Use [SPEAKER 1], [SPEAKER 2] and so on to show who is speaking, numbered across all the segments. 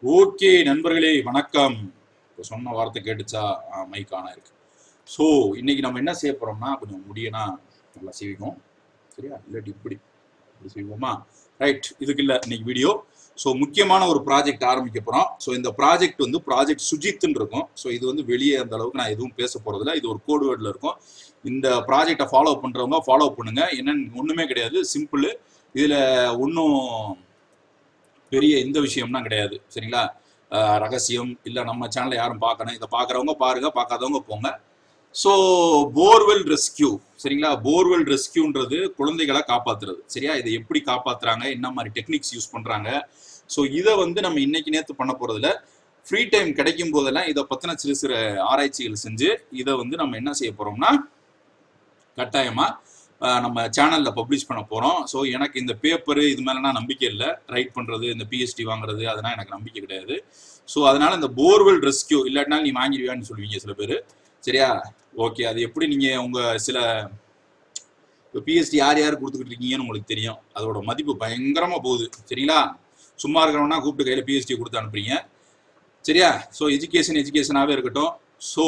[SPEAKER 1] Okay நண்பர்களே வணக்கம் இப்போ சொன்ன வார்த்தை கேட்டுச்சா மைக் ஆனா இருக்கு ஸோ இன்னைக்கு நம்ம என்ன செய்ய போறோம்னா கொஞ்சம் முடியனா நல்லா செய்வோம் சரியா இல்லாட்டி இப்படி இப்படி செய்வோமா ரைட் இதுக்கு இல்லை இன்னைக்கு வீடியோ ஸோ முக்கியமான ஒரு ப்ராஜெக்ட் ஆரம்பிக்க போகிறோம் ஸோ இந்த ப்ராஜெக்ட் வந்து ப்ராஜெக்ட் சுஜித்னு இருக்கும் ஸோ இது வந்து வெளியே அந்த அளவுக்கு நான் எதுவும் பேச போகிறதில்ல இது ஒரு கோடு வேர்டில் இருக்கும் இந்த ப்ராஜெக்டை ஃபாலோ பண்ணுறவங்க ஃபாலோ பண்ணுங்க என்னன்னு ஒன்றுமே கிடையாது சிம்பிள் இதில் ஒன்றும் பெரிய எந்த விஷயம்னா கிடையாது சரிங்களா அஹ் ரகசியம் இல்லை நம்ம சேனலை யாரும் பார்க்கணும் இதை பார்க்குறவங்க பாருங்க பார்க்காதவங்க போங்க ஸோ போர்வெல் ரெஸ்கியூ சரிங்களா போர்வெல் ரெஸ்கியூன்றது குழந்தைகளை காப்பாத்துறது சரியா இதை எப்படி காப்பாத்துறாங்க என்ன மாதிரி டெக்னிக்ஸ் யூஸ் பண்றாங்க ஸோ இதை வந்து நம்ம இன்னைக்கு நேற்று பண்ண போறதுல ஃப்ரீ டைம் கிடைக்கும் போதெல்லாம் இதை பத்தின சிறு சிறு ஆராய்ச்சிகள் செஞ்சு இதை வந்து நம்ம என்ன செய்ய போறோம்னா கட்டாயமா அஹ், நம்ம சேனல்ல பப்ளிஷ் பண்ண போறோம் ஸோ எனக்கு இந்த பேப்பர் இது மேலாம் நம்பிக்கை இல்லை ரைட் பண்றது இந்த பிஎஸ்டி வாங்குறது அதெல்லாம் எனக்கு நம்பிக்கை கிடையாது ஸோ அதனால இந்த போர்வெல் ரெஸ்கியூ இல்லாட்டினா நீ வாங்கிடுவியான்னு சொல்லுவீங்க சில பேர் சரியா ஓகே அது எப்படி நீங்க உங்க சில இப்போ பிஎஸ்டி யார் யார் கொடுத்துக்கிட்டு இருக்கீங்கன்னு உங்களுக்கு தெரியும் அதோட மதிப்பு பயங்கரமா போகுது சரிங்களா சும்மா இருக்கிறவனா கூப்பிட்டு கையில பிஎஸ்டி கொடுத்து அனுப்புறீங்க சரியா ஸோ எஜுகேஷன் எஜுகேஷனாகவே இருக்கட்டும் ஸோ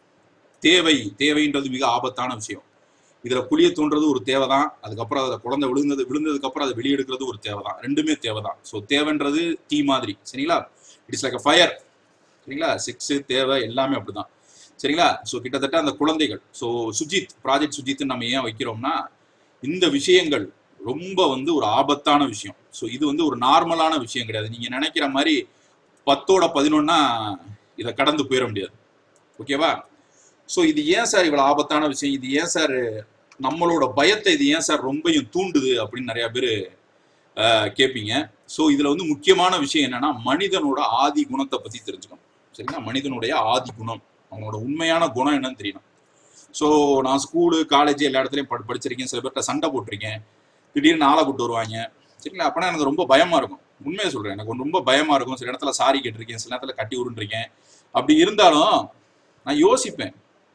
[SPEAKER 1] தேவை தேவைன்றது மிக ஆபத்தான விஷயம் இதுல குழிய தோன்றது ஒரு தேவை தான் அதுக்கப்புறம் அதில் குழந்தை விழுந்தது விழுந்ததுக்கு அப்புறம் அதை வெளியெடுக்கிறது ஒரு தேவை தான் ரெண்டுமே தேவை தான் ஸோ தேவைன்றது தீ மாதிரி சரிங்களா இட்ஸ் லைக் அ ஃபயர் சரிங்களா செக்ஸ் தேவை எல்லாமே அப்படிதான் சரிங்களா ஸோ கிட்டத்தட்ட அந்த குழந்தைகள் ஸோ சுஜித் ப்ராஜெக்ட் சுஜித் நம்ம ஏன் வைக்கிறோம்னா இந்த விஷயங்கள் ரொம்ப வந்து ஒரு ஆபத்தான விஷயம் ஸோ இது வந்து ஒரு நார்மலான விஷயம் கிடையாது நீங்க நினைக்கிற மாதிரி பத்தோட பதினொன்னா இதை கடந்து போயிட முடியாது ஓகேவா ஸோ இது ஏன் சார் இவ்வளவு ஆபத்தான விஷயம் இது ஏன் சார் நம்மளோட பயத்தை இது ஏன் சார் ரொம்பயும் தூண்டுது அப்படின்னு நிறைய பேர் கேட்பீங்க ஸோ இதுல வந்து முக்கியமான விஷயம் என்னன்னா மனிதனோட ஆதி குணத்தை பத்தி தெரிஞ்சுக்கணும் சரிங்களா மனிதனுடைய ஆதி குணம் அவனோட உண்மையான குணம் என்னன்னு தெரியணும் ஸோ நான் ஸ்கூலு காலேஜ் எல்லா இடத்துலையும் படி படிச்சிருக்கேன் சில பேர்கிட்ட சண்டை போட்டிருக்கேன் திடீர்னு ஆளை கூட்டு வருவாங்க சரிங்களா அப்பனா எனக்கு ரொம்ப பயமா இருக்கும் உண்மையை சொல்றேன் எனக்கு ரொம்ப பயமா இருக்கும் சில இடத்துல சாரி கேட்டிருக்கேன் சில நேரத்துல கட்டி உருண்டிருக்கேன் அப்படி இருந்தாலும் நான் யோசிப்பேன்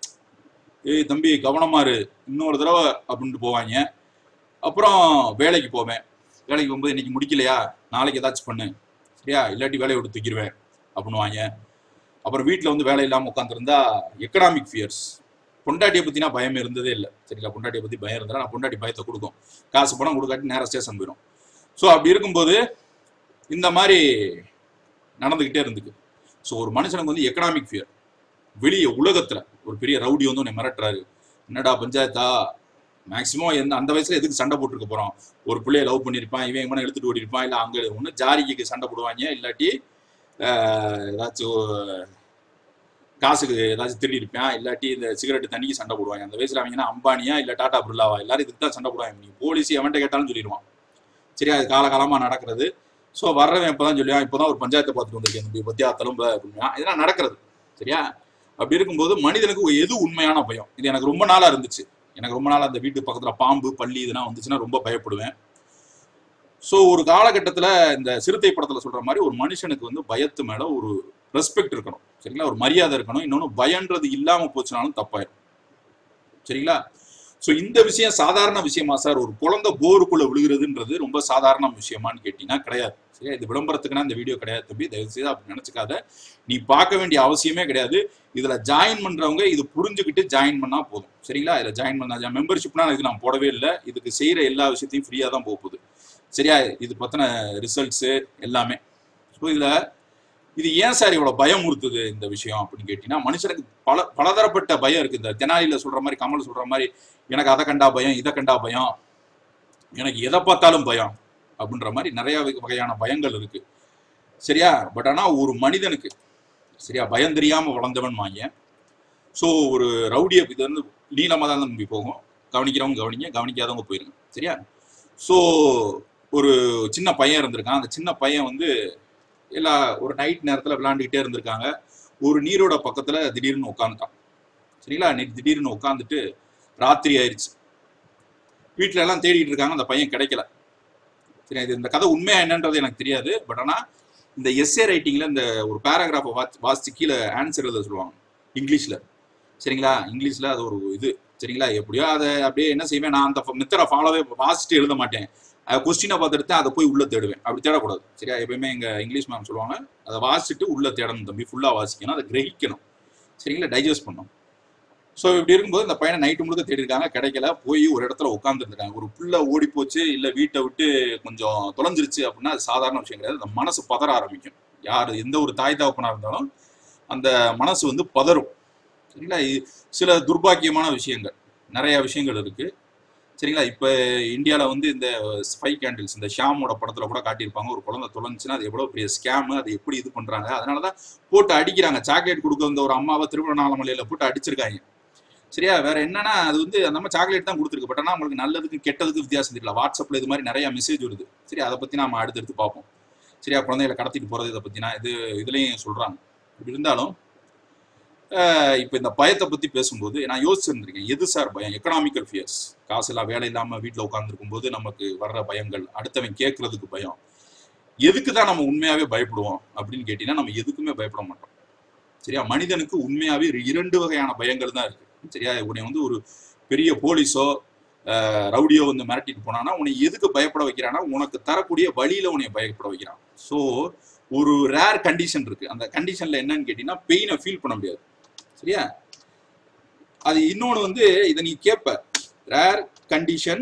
[SPEAKER 1] ஏய் தம்பி கவனமா இரு இன்னொரு தடவை அப்படின்ட்டு போவாங்க அப்புறம் வேலைக்கு போவேன் வேலைக்கு போகும்போது இன்னைக்கு முடிக்கலையா நாளைக்கு ஏதாச்சும் பண்ணு சரியா இல்லாட்டி வேலையை விட்டு தூக்கிடுவேன் அப்படின்னுவாங்க அப்புறம் வீட்டில் வந்து வேலை இல்லாமல் உட்காந்துருந்தா எக்கனாமிக் ஃபியர்ஸ் பொண்டாட்டியை பற்றினா பயமே இருந்ததே இல்லை சரிங்களா பொண்டாட்டியை பற்றி பயம் இருந்தால் நான் பொண்டாட்டி பயத்தை கொடுக்கும் காசு பணம் கொடுக்காட்டி நேரம் ஸ்டேஷன் போயிடும் ஸோ அப்படி இருக்கும்போது இந்த மாதிரி நடந்துக்கிட்டே இருந்துக்கு ஸோ ஒரு மனுஷனுக்கு வந்து எக்கனாமிக் ஃபியர் வெளியே உலகத்துல ஒரு பெரிய ரவுடி வந்து உன்னை மிரட்டுறாரு என்னடா பஞ்சாயத்தா மேக்சிமம் எந்த அந்த வயசுல எதுக்கு சண்டை போட்டுருக்க போறோம் ஒரு பிள்ளைய லவ் பண்ணியிருப்பான் இவன் எங்கன எடுத்துட்டு ஓடி இருப்பான் இல்ல அங்க ஒண்ணு ஜாரிக்கு சண்டை போடுவாங்க இல்லாட்டி ஆஹ், ஏதாச்சும் காசுக்கு ஏதாச்சும் திருடி இருப்பான் இல்லாட்டி இந்த சிகரெட் தண்ணிக்கு சண்டை போடுவாங்க அந்த வயசுல அவங்கன்னா அம்பானியா இல்ல டாடா பிர்லாவா எல்லாரும் இதுக்கு தான் சண்டை போடுவாங்க நீ போலீஸ் எவன்ட்ட கேட்டாலும் சொல்லிடுவான் சரியா அது காலகாலமா நடக்கிறது ஸோ வர்றவன் இப்பதான் சொல்லுவான் இப்பதான் ஒரு பஞ்சாயத்தை பார்த்துட்டு வந்திருக்கேன் தம்பி பத்தியா தழும்ப அப்படின்னா இதெல்லாம் நடக்கிறது சரியா அப்படி இருக்கும்போது மனிதனுக்கு எது உண்மையான பயம் இது எனக்கு ரொம்ப நாளா இருந்துச்சு எனக்கு ரொம்ப நாளா அந்த வீட்டு பக்கத்துல பாம்பு பள்ளி இதெல்லாம் வந்துச்சுன்னா ரொம்ப பயப்படுவேன் ஸோ ஒரு காலகட்டத்துல இந்த சிறுத்தை படத்துல சொல்ற மாதிரி ஒரு மனுஷனுக்கு வந்து பயத்து மேல ஒரு ரெஸ்பெக்ட் இருக்கணும் சரிங்களா ஒரு மரியாதை இருக்கணும் இன்னொன்னு பயன்றது இல்லாம போச்சுனாலும் தப்பாயிரும் சரிங்களா ஸோ இந்த விஷயம் சாதாரண விஷயமா சார் ஒரு குழந்தை போருக்குள்ள விழுகிறதுன்றது ரொம்ப சாதாரண விஷயமான்னு கேட்டீங்கன்னா கிடையாது சரியா இது விளம்பரத்துக்குன்னா இந்த வீடியோ கிடையாது தம்பி தயவு செய்து அப்படி நினைச்சுக்காத நீ பார்க்க வேண்டிய அவசியமே கிடையாது இதுல ஜாயின் பண்றவங்க இது புரிஞ்சுக்கிட்டு ஜாயின் பண்ணா போதும் சரிங்களா இதுல ஜாயின் பண்ணா மெம்பர்ஷிப்னா இது நான் போடவே இல்லை இதுக்கு செய்யற எல்லா விஷயத்தையும் ஃப்ரீயா தான் போக போகுது சரியா இது பத்தின ரிசல்ட்ஸ் எல்லாமே ஸோ இதுல இது ஏன் சார் இவ்வளவு பயமுறுத்துது இந்த விஷயம் அப்படின்னு கேட்டீங்கன்னா மனுஷனுக்கு பல பலதரப்பட்ட பயம் இருக்கு இந்த தெனாலியில சொல்ற மாதிரி கமல் சொல்ற மாதிரி எனக்கு அதை கண்டா பயம் இதை கண்டா பயம் எனக்கு எதை பார்த்தாலும் பயம் அப்படின்ற மாதிரி நிறைய வகை- வகையான பயங்கள் இருக்கு சரியா பட் ஆனா ஒரு மனிதனுக்கு சரியா பயம் தெரியாம வளர்ந்தவன் வாங்க ஸோ ஒரு ரவுடியை இது வந்து நீளமாக தான் நம்பி போகும் கவனிக்கிறவங்க கவனிங்க கவனிக்காதவங்க போயிருங்க சரியா ஸோ ஒரு சின்ன பையன் இருந்திருக்கான் அந்த சின்ன பையன் வந்து எல்லா ஒரு நைட் நேரத்தில் விளையாண்டுக்கிட்டே இருந்திருக்காங்க ஒரு நீரோட பக்கத்தில் திடீர்னு உட்காந்துட்டான் சரிங்களா நைட் திடீர்னு உட்காந்துட்டு ராத்திரி ஆயிடுச்சு வீட்டில எல்லாம் தேடிட்டு இருக்காங்க அந்த பையன் கிடைக்கல சரி இது இந்த கதை உண்மையா என்னன்றது எனக்கு தெரியாது பட் ஆனால் இந்த எஸ்ஏ ரைட்டிங்ல இந்த ஒரு பேராகிராஃபை வாசி வாசிச்சு கீழே ஆன்சர் எழுத சொல்லுவாங்க இங்கிலீஷ்ல சரிங்களா இங்கிலீஷ்ல அது ஒரு இது சரிங்களா எப்படியோ அதை அப்படியே என்ன செய்வேன் நான் அந்த மெத்தடை ஃபாலோவே வாசிச்சுட்டு எழுத மாட்டேன் கொஸ்டினை பார்த்துட்டு அதை போய் உள்ள தேடுவேன் அப்படி தேடக்கூடாது சரியா எப்பயுமே எங்க இங்கிலீஷ் மேம் சொல்லுவாங்க அதை வாசிச்சுட்டு உள்ள தேடணும் தம்பி ஃபுல்லா வாசிக்கணும் அதை கிரகிக்கணும் சரிங்களா டைஜஸ்ட் பண்ணணும் ஸோ இப்படி இருக்கும்போது இந்த பையனை நைட்டு முழுக்க தேடி இருக்காங்க கிடைக்கல போய் ஒரு இடத்துல உட்காந்துருக்காங்க ஒரு புள்ள ஓடி போச்சு இல்லை வீட்டை விட்டு கொஞ்சம் தொலைஞ்சிருச்சு அப்படின்னா அது சாதாரண விஷயம் கிடையாது அந்த மனசு பதற ஆரம்பிக்கும் யார் எந்த ஒரு தாய் தகப்பனா இருந்தாலும் அந்த மனசு வந்து பதறும் சரிங்களா இ- சில துர்பாக்கியமான விஷயங்கள் நிறைய விஷயங்கள் இருக்கு சரிங்களா இப்போ இந்தியாவில் வந்து இந்த ஸ்பை கேண்டில்ஸ் இந்த ஷாமோட படத்தில் கூட காட்டியிருப்பாங்க ஒரு குழந்தை தொலைஞ்சுன்னா அது எவ்வளோ பெரிய ஸ்கேமு அது எப்படி இது பண்ணுறாங்க அதனால தான் போட்டு அடிக்கிறாங்க சாக்லேட் கொடுக்க வந்த ஒரு அம்மாவை திருவண்ணாமலையில் போட்டு அடிச்சிருக்காங்க சரியா வேற என்னன்னா அது வந்து அந்த மாதிரி சாக்லேட் தான் கொடுத்துருக்கு பட் ஆனால் உங்களுக்கு நல்லதுக்கு கெட்டதுக்கு வித்தியாசம் தெரியல வாட்ஸ்அப்ல இது மாதிரி நிறைய மெசேஜ் வருது சரி அதை பத்தி நாம அடுத்தடுத்து பார்ப்போம் சரியா குழந்தைகளை கடத்திட்டு போறது இதை பத்தினா இது இதுலயும் சொல்றாங்க இப்படி இருந்தாலும் ஆஹ் இப்ப இந்த பயத்தை பத்தி பேசும்போது நான் யோசிச்சிருந்திருக்கேன் எது சார் பயம் எக்கனாமிக்கல் ஃபியர்ஸ் காசு எல்லாம் வேலை இல்லாம வீட்டுல உட்காந்துருக்கும் போது நமக்கு வர்ற பயங்கள் அடுத்தவன் கேட்கறதுக்கு பயம் எதுக்கு தான் நம்ம உண்மையாவே பயப்படுவோம் அப்படின்னு கேட்டீங்கன்னா நம்ம எதுக்குமே பயப்பட மாட்டோம் சரியா மனிதனுக்கு உண்மையாவே இரு- இரண்டு வகையான பயங்கள் தான் இருக்கு சரியா உன்னை வந்து ஒரு பெரிய போலீஸோ ஆஹ், ரவுடியோ வந்து மிரட்டிட்டு போனான்னா உன்னை எதுக்கு பயப்பட வைக்கிறான்னா உனக்கு தரக்கூடிய வழியில உன்னை பயப்பட வைக்கிறான் ஸோ ஒரு ரேர் கண்டிஷன் இருக்கு அந்த கண்டிஷன்ல என்னன்னு கேட்டீங்கன்னா பெயினை ஃபீல் பண்ண முடியாது சரியா அது இன்னொன்னு வந்து இதை நீ கேட்ப rare condition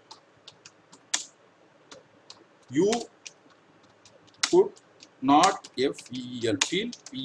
[SPEAKER 1] you could not F E L feel P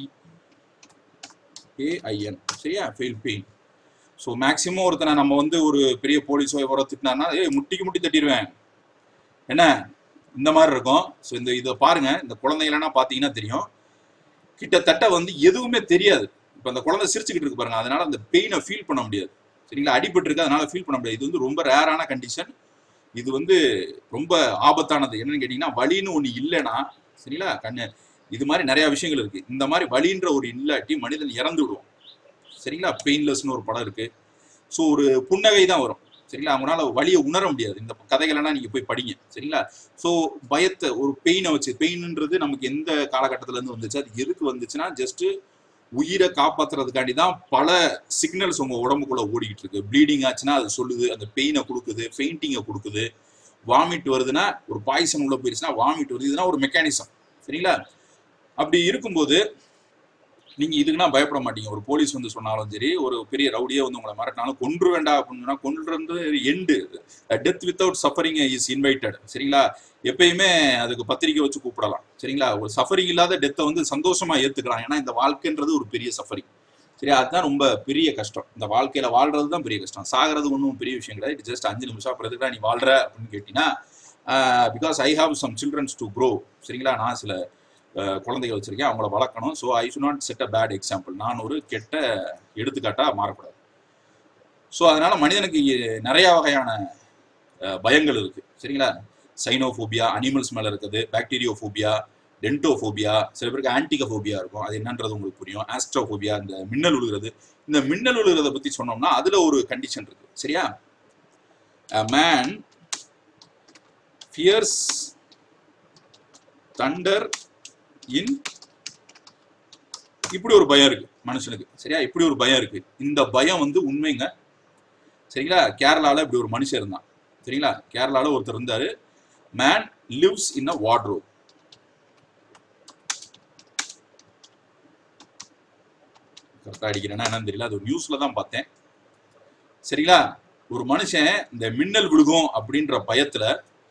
[SPEAKER 1] A I N சரியா ஃபீல் பெயின் ஸோ மேக்ஸிமம் ஒருத்தனை நம்ம வந்து ஒரு பெரிய போலீஸோ எவரோ திட்டினார்னா ஏய் முட்டிக்கு முட்டி தட்டிடுவேன் என்ன இந்த மாதிரி இருக்கும் ஸோ இந்த இதை பாருங்க இந்த குழந்தைகளெல்லாம் பார்த்தீங்கன்னா தெரியும் கிட்டத்தட்ட வந்து எதுவுமே தெரியாது இப்போ அந்த குழந்தை சிரிச்சுக்கிட்டு இருக்கு பாருங்க அதனால அந்த பெயினை ஃபீல் பண்ண முடியாது சரிங்களா அடிபட்டு இருக்கு அதனால ஃபீல் பண்ண முடியாது இது வந்து ரொம்ப ரேரான கண்டிஷன் இது வந்து ரொம்ப ஆபத்தானது என்னன்னு கேட்டீங்கன்னா வலின்னு ஒன்று இல்லைன்னா சரிங்களா கண்ணு இது மாதிரி நிறைய விஷயங்கள் இருக்கு இந்த மாதிரி வலின்ற ஒரு இல்லாட்டி மனிதன் இறந்து விடுவான் சரிங்களா பெயின்லெஸ்னு ஒரு படம் இருக்கு ஸோ ஒரு புன்னகை தான் வரும் சரிங்களா அவங்களால வலியை உணர முடியாது இந்த கதைகளெல்லாம் நீங்க போய் படிங்க சரிங்களா ஸோ பயத்தை ஒரு பெயினை வச்சு பெயின்ன்றது நமக்கு எந்த காலகட்டத்துல இருந்து வந்துச்சு அது எதுக்கு வந்துச்சுன்னா ஜஸ்ட் உயிரை காப்பாத்துறதுக்காண்டி தான் பல சிக்னல்ஸ் உங்க உடம்புக்குள்ள ஓடிக்கிட்டு இருக்கு ப்ளீடிங் ஆச்சுன்னா அது சொல்லுது அந்த பெயினை கொடுக்குது ஃபெயிண்டிங்கை கொடுக்குது வாமிட் வருதுன்னா ஒரு பாய்சன் உள்ள போயிருச்சுன்னா வாமிட் வருது இதுனா ஒரு மெக்கானிசம் சரிங்களா அப்படி இருக்கும்போது நீங்க இதுக்குன்னா பயப்பட மாட்டீங்க ஒரு போலீஸ் வந்து சொன்னாலும் சரி ஒரு பெரிய ரவுடியே வந்து உங்களை மிரட்டினாலும் கொன்று வேண்டாம் அப்படின்னா கொன்றது end death without suffering is invited சரிங்களா எப்பயுமே அதுக்கு பத்திரிக்கை வச்சு கூப்பிடலாம் சரிங்களா ஒரு சஃபரிங் இல்லாத டெத்தை வந்து சந்தோஷமா ஏத்துக்கலாம் ஏன்னா இந்த வாழ்க்கைன்றது ஒரு பெரிய சஃபரிங் சரி அதுதான் ரொம்ப பெரிய கஷ்டம் இந்த வாழ்க்கையில வாழ்றது தான் பெரிய கஷ்டம் சாகிறது ஒன்றும் பெரிய விஷயம் கிடையாது இட் ஜஸ்ட் அஞ்சு நிமிஷம் அப்புறம் எதுக்குடா நீ வாழ்ற அப்படின்னு கேட்டீங்கன்னா because I have some childrens to grow சரிங்களா நான் சில அஹ், குழந்தைகள் வச்சிருக்கேன் அவங்கள வளர்க்கணும் so I should not set a bad example நான் ஒரு கெட்ட எடுத்துக்காட்டா மாறக்கூடாது ஸோ அதனால மனிதனுக்கு இ- நிறைய வகையான அஹ், பயங்கள் இருக்கு சரிங்களா சைனோஃபோபியா அனிமல்ஸ் மேல இருக்குது பாக்டீரியோஃபோபியா டென்டோஃபோபியா சில பேருக்கு ஆன்டிகஃபோபியா இருக்கும் அது என்னன்றது உங்களுக்கு புரியும் ஆஸ்ட்ரோஃபோபியா இந்த மின்னல் விழுகிறது இந்த மின்னல் விழுகிறத பத்தி சொன்னோம்னா அதுல ஒரு கண்டிஷன் இருக்கு சரியா மேன் ஃபியர்ஸ் தண்டர் இன் இப்படி ஒரு பயம் இருக்கு மனுஷனுக்கு சரியா இப்படி ஒரு பயம் இருக்கு இந்த பயம் வந்து உண்மைங்க சரிங்களா கேரளால இப்படி ஒரு மனுஷன் இருந்தான் சரிங்களா கேரளால ஒருத்தர் இருந்தாரு man lives in a wardrobe கரெக்டா அடிக்கிறேன்னா என்னன்னு தெரியல அது ஒரு நியூஸ்ல தான் பார்த்தேன் சரிங்களா ஒரு மனுஷன் இந்த மின்னல் விழுகும் அப்படின்ற பயத்துல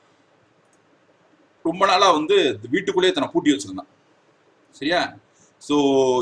[SPEAKER 1] ரொம்ப நாளா வந்து வீட்டுக்குள்ளேயே தன்னை பூட்டி வச்சிருந்தான் சரியா ஸோ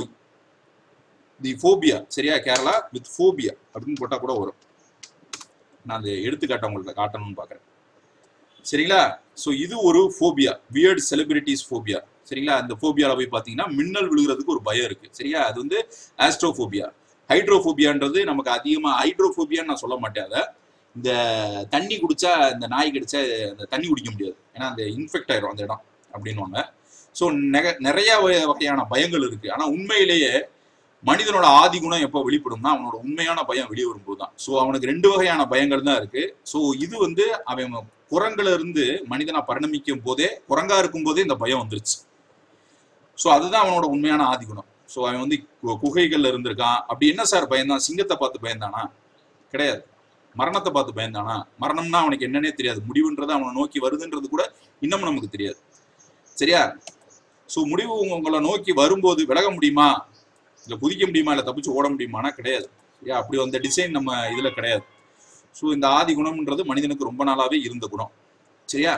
[SPEAKER 1] தி ஃபோபியா சரியா கேரளா வித் ஃபோபியா அப்படின்னு போட்டா கூட வரும் நான் அந்த எடுத்துக்காட்ட உங்கள்ட்ட காட்டணும்னு பார்க்குறேன் சரிங்களா ஸோ இது ஒரு ஃபோபியா வியர்ட் செலிபிரிட்டிஸ் ஃபோபியா சரிங்களா அந்த ஃபோபியால போய் பார்த்தீங்கன்னா மின்னல் விழுகிறதுக்கு ஒரு பயம் இருக்கு சரியா அது வந்து ஆஸ்ட்ரோஃபோபியா ஹைட்ரோஃபோபியான்றது நமக்கு அதிகமாக ஹைட்ரோஃபோபியான்னு நான் சொல்ல மாட்டேன் அதை இந்த தண்ணி குடிச்சா இந்த நாய் கடிச்சா அந்த தண்ணி குடிக்க முடியாது ஏன்னா அந்த இன்ஃபெக்ட் ஆயிரும் அந்த இடம் அப்படின்னுவாங்க ஸோ நிறைய வகை- வகையான பயங்கள் இருக்கு ஆனா உண்மையிலேயே மனிதனோட ஆதி குணம் எப்போ வெளிப்படும்னா அவனோட உண்மையான பயம் வெளியே வரும்போது தான் ஸோ அவனுக்கு ரெண்டு வகையான பயங்கள் தான் இருக்கு ஸோ இது வந்து அவன் குரங்குல இருந்து மனிதனா பரிணமிக்கும் போதே குரங்கா இருக்கும் போதே இந்த பயம் வந்துருச்சு ஸோ அதுதான் அவனோட உண்மையான ஆதி குணம் ஸோ அவன் வந்து கு- குகைகள்ல இருந்திருக்கான் அப்படி என்ன சார் பயந்தான் சிங்கத்தை பார்த்து பயந்தானா கிடையாது மரணத்தை பார்த்து பயந்தானா மரணம்னா அவனுக்கு என்னன்னே தெரியாது முடிவுன்றது அவனை நோக்கி வருதுன்றது கூட இன்னமும் நமக்கு தெரியாது சரியா ஸோ முடிவு உங்களை நோக்கி வரும்போது விலக முடியுமா இல்லை குதிக்க முடியுமா இல்லை தப்பிச்சு ஓட முடியுமானா கிடையாது சரியா அப்படி அந்த டிசைன் நம்ம இதில் கிடையாது ஸோ இந்த ஆதி குணம்ன்றது மனிதனுக்கு ரொம்ப நாளாவே இருந்த குணம் சரியா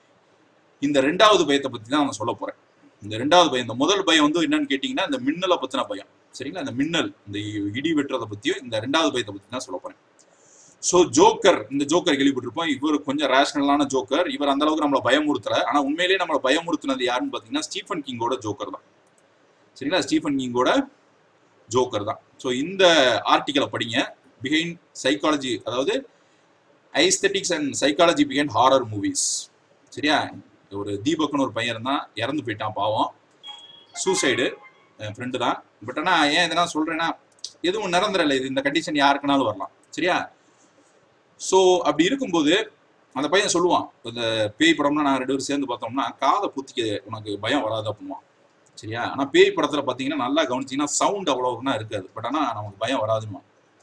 [SPEAKER 1] இந்த ரெண்டாவது பயத்தை பத்தி தான் நான் சொல்ல போறேன் இந்த ரெண்டாவது பயம் இந்த முதல் பயம் வந்து என்னன்னு கேட்டீங்கன்னா இந்த மின்னலை பத்தின பயம் சரிங்களா இந்த மின்னல் இந்த இடி வெட்டுறதை பத்தியும் இந்த ரெண்டாவது பயத்தை பத்தி தான் சொல்ல போறேன் ஸோ ஜோக்கர் இந்த ஜோக்கர் கேள்விப்பட்டிருப்போம் இவர் கொஞ்சம் ரேஷனலான ஜோக்கர் இவர் அந்த அளவுக்கு நம்மளை பயமுறுத்தல ஆனா உண்மையிலேயே நம்மளை பயமுறுத்தினது யாருன்னு பாத்தீங்கன்னா ஸ்டீஃபன் கிங்கோட ஜோக்கர் தான் சரிங்களா ஸ்டீஃபன் கிங்கோட ஜோக்கர் தான் ஸோ இந்த ஆர்டிக்கலை படிங்க பிஹைண்ட் சைக்காலஜி அதாவது aesthetics and psychology behind horror movies சரியா ஒரு தீபக்னு ஒரு பையன் இருந்தான் இறந்து போயிட்டான் பாவம் சூசைடு என் ஃப்ரெண்டு தான் பட் ஆனால் ஏன் இதெல்லாம் சொல்றேன்னா எதுவும் நிரந்தரம் இல்லை இது இந்த கண்டிஷன் யாருக்குனாலும் வரலாம் சரியா ஸோ அப்படி இருக்கும்போது அந்த பையன் சொல்லுவான் இந்த பேய் படம்னா நான் ரெண்டு பேரும் சேர்ந்து பார்த்தோம்னா காதை புத்திக்க உனக்கு பயம் வராது அப்படின்வான் சரியா ஆனால் பேய் படத்தில் பார்த்தீங்கன்னா நல்லா கவனிச்சிங்கன்னா சவுண்ட் அவ்வளோனா இருக்காது பட் ஆனால் நமக்கு பயம் வராதுமா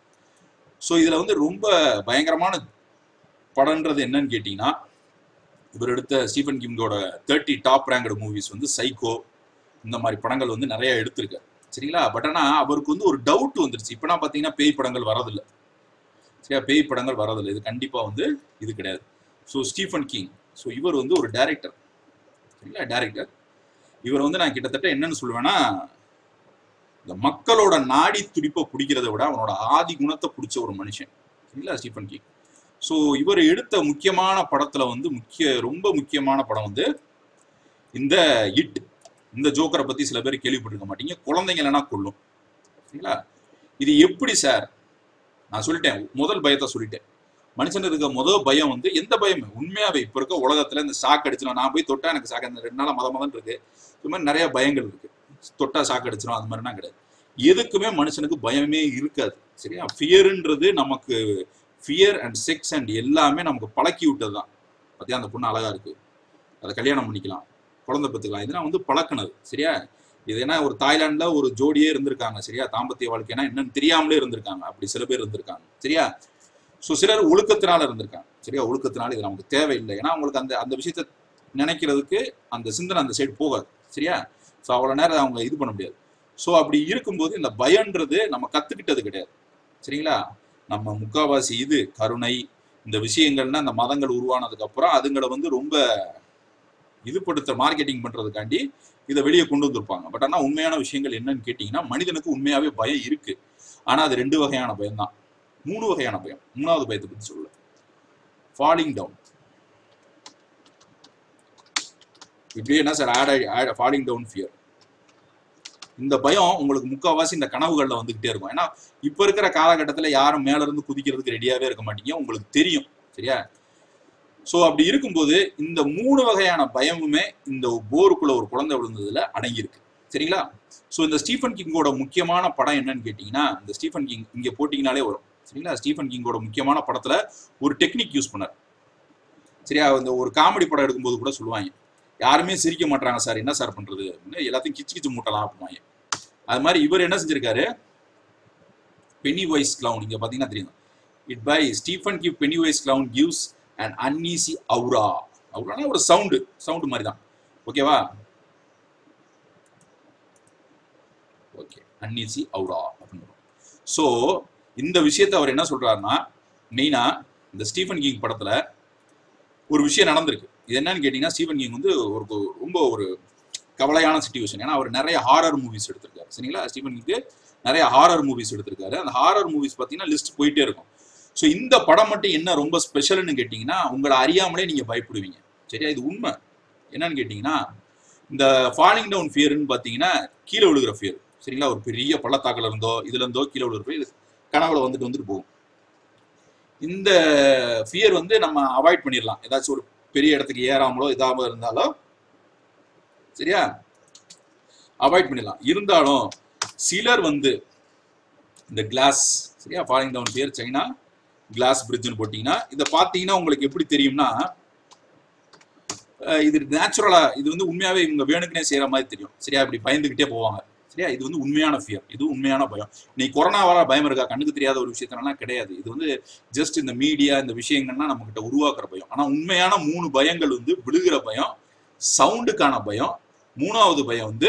[SPEAKER 1] ஸோ இதில் வந்து ரொம்ப பயங்கரமான படம்ன்றது என்னன்னு கேட்டிங்கன்னா இவர் எடுத்த ஸ்டீஃபன் கிங்கோட தேர்ட்டி டாப் ரேங்கடு மூவிஸ் வந்து சைக்கோ இந்த மாதிரி படங்கள் வந்து நிறைய எடுத்திருக்காரு சரிங்களா பட் ஆனால் அவருக்கு வந்து ஒரு டவுட் வந்துருச்சு இப்போனா பார்த்தீங்கன்னா பேய் படங்கள் வரதில்லை சரியா பேய் படங்கள் வரதில்லை இது கண்டிப்பாக வந்து இது கிடையாது ஸோ ஸ்டீஃபன் கிங் ஸோ இவர் வந்து ஒரு டைரக்டர் சரிங்களா டைரக்டர் இவர் வந்து நான் கிட்டத்தட்ட என்னன்னு சொல்லுவேன்னா இந்த மக்களோட நாடி துடிப்பை பிடிக்கிறத விட அவனோட ஆதி குணத்தை பிடிச்ச ஒரு மனுஷன் சரிங்களா ஸ்டீஃபன் கிங் ஸோ இவர் எடுத்த முக்கியமான படத்துல வந்து முக்கிய ரொம்ப முக்கியமான படம் வந்து இந்த இட் இந்த ஜோக்கரை பத்தி சில பேர் கேள்விப்பட்டிருக்க மாட்டீங்க குழந்தைங்க இல்லைன்னா கொல்லும் சரிங்களா இது எப்படி சார் நான் சொல்லிட்டேன் முதல் பயத்தை சொல்லிட்டேன் மனுஷனுக்கு இருக்க முதல் பயம் வந்து எந்த பயம் உண்மையாவே இப்ப இருக்க உலகத்துல இந்த ஷாக் அடிச்சிடும் நான் போய் தொட்டா எனக்கு ஷாக் இந்த ரெண்டு நாளா மத மதம் இருக்கு இது மாதிரி நிறைய பயங்கள் இருக்கு தொட்டா ஷாக் அடிச்சிடும் அது மாதிரிலாம் கிடையாது எதுக்குமே மனுஷனுக்கு பயமே இருக்காது சரியா ஃபியர்ன்றது நமக்கு ஃபியர் அண்ட் செக்ஸ் அண்ட் எல்லாமே நமக்கு பழக்கி விட்டது தான் பார்த்தியா அந்த பொண்ணு அழகா இருக்கு அதை கல்யாணம் பண்ணிக்கலாம் குழந்தை பெற்றுக்கலாம் இதெல்லாம் வந்து பழக்கினது சரியா இது என்ன ஒரு தாய்லாந்துல ஒரு ஜோடியே இருந்திருக்காங்க சரியா தாம்பத்திய வாழ்க்கைனா என்னன்னு தெரியாமலே இருந்திருக்காங்க அப்படி சில பேர் இருந்திருக்காங்க சரியா ஸோ சிலர் ஒழுக்கத்தினால இருந்திருக்காங்க சரியா ஒழுக்கத்தினால இது நமக்கு தேவையில்லை ஏன்னா அவங்களுக்கு அந்த அந்த விஷயத்த நினைக்கிறதுக்கு அந்த சிந்தனை அந்த சைடு போகாது சரியா ஸோ அவ்வளோ நேரம் அவங்க இது பண்ண முடியாது ஸோ அப்படி இருக்கும்போது இந்த பயன்றது நம்ம கத்துக்கிட்டது கிடையாது சரிங்களா நம்ம முக்காவாசி இது கருணை இந்த விஷயங்கள்னா இந்த மதங்கள் உருவானதுக்கு அப்புறம் அதுங்களை வந்து ரொம்ப இதுபடுத்த மார்க்கெட்டிங் பண்றதுக்காண்டி இதை வெளியே கொண்டு வந்திருப்பாங்க பட் ஆனால் உண்மையான விஷயங்கள் என்னன்னு கேட்டிங்கன்னா மனிதனுக்கு உண்மையாவே பயம் இருக்கு ஆனா அது ரெண்டு வகையான பயம் தான் மூணு வகையான பயம் மூணாவது பயத்தை பத்தி சொல்லல ஃபாலிங் டவுன் இப்படியே என்ன sir add falling down fear இந்த பயம் உங்களுக்கு முக்கால்வாசி இந்த கனவுகள்ல வந்துகிட்டே இருக்கும் ஏன்னா இப்ப இருக்கிற காலகட்டத்துல யாரும் மேல இருந்து குதிக்கிறதுக்கு ரெடியாவே இருக்க மாட்டீங்க உங்களுக்கு தெரியும் சரியா சோ அப்படி இருக்கும்போது இந்த மூணு வகையான பயமுமே இந்த போருக்குள்ள ஒரு குழந்தை விழுந்ததுல அடங்கியிருக்கு சரிங்களா சோ இந்த ஸ்டீஃபன் கிங்கோட முக்கியமான படம் என்னன்னு கேட்டீங்கன்னா இந்த ஸ்டீஃபன் கிங் இங்க போட்டிங்கனாலே வரும் சரிங்களா ஸ்டீஃபன் கிங்கோட முக்கியமான படத்துல ஒரு டெக்னிக் யூஸ் பண்ணார் சரியா இந்த ஒரு காமெடி படம் எடுக்கும்போது கூட சொல்லுவாங்க யாருமே சிரிக்க மாட்டாங்க சார் என்ன சார் பண்றது அப்படின்னு எல்லாத்தையும் கிச்சு கிச்சு மூட்டலாம் அப்படிவாங்க அது மாதிரி இவர் என்ன செஞ்சிருக்காரு பெனி வைஸ் கிளவுன் இங்க பாத்தீங்கன்னா தெரியும் இட் பை ஸ்டீஃபன் கிவ் Pennywise clown gives and uneasy aura அவுரானா ஒரு சவுண்டு சவுண்டு மாதிரி தான் ஓகேவா ஓகே அன்ஈசி அவுரா அப்படின்னு ஸோ இந்த விஷயத்தை அவர் என்ன சொல்றாருன்னா மெயினா இந்த ஸ்டீஃபன் கிங் படத்துல ஒரு விஷயம் நடந்திருக்கு இது என்னன்னு கேட்டீங்கன்னா ஸ்டீஃபன் கிங் வந்து ஒரு ரொம்ப ஒரு கவலையான சுச்சுவேஷன் ஏன்னா அவர் நிறைய ஹாரர் மூவிஸ் எடுத்திருக்காரு சரிங்களா ஸ்டீஃபன் கிங்க்கு நிறைய ஹாரர் மூவிஸ் எடுத்திருக்காரு அந்த ஹாரர் மூவிஸ் பார்த்தீங்கன்னா லிஸ்ட் போயிட்டே இருக்கும் ஸோ இந்த படம் மட்டும் என்ன ரொம்ப ஸ்பெஷல்னு கேட்டிங்கன்னா உங்களை அறியாமலே நீங்கள் பயப்படுவீங்க சரியா இது உண்மை என்னன்னு கேட்டிங்கன்னா இந்த ஃபாலிங் டவுன் ஃபியர்னு பார்த்தீங்கன்னா கீழே விழுகிற ஃபியர் சரிங்களா ஒரு பெரிய பள்ளத்தாக்கில் இருந்தோ இதுல இருந்தோ கீழே விழுகிற fear, இது கனவுல வந்துட்டு வந்துட்டு போகும் இந்த ஃபியர் வந்து நம்ம அவாய்ட் பண்ணிடலாம் ஏதாச்சும் ஒரு பெரிய இடத்துக்கு ஏறாமலோ இதாம இருந்தாலோ சரியா அவாய்ட் பண்ணிடலாம் இருந்தாலும் சிலர் வந்து இந்த கிளாஸ் சரியா falling down fear China glass பிரிட்ஜ்னு போட்டிங்கன்னா இதை பார்த்தீங்கன்னா உங்களுக்கு எப்படி தெரியும்னா அஹ் இது நேச்சுரலா இது வந்து உண்மையாவே இவங்க வேணுக்குனே செய்யற மாதிரி தெரியும் சரியா இப்படி பயந்துகிட்டே போவாங்க சரியா இது வந்து உண்மையான ஃபியர் இது உண்மையான பயம் நீ கொரோனாவால பயம் இருக்கா கண்ணுக்கு தெரியாத ஒரு விஷயத்தினாலாம் கிடையாது இது வந்து ஜஸ்ட் இந்த மீடியா இந்த விஷயங்கள்லாம் நம்ம கிட்ட உருவாக்குற பயம் ஆனா உண்மையான மூணு பயங்கள் வந்து விழுகிற பயம் சவுண்டுக்கான பயம் மூணாவது பயம் வந்து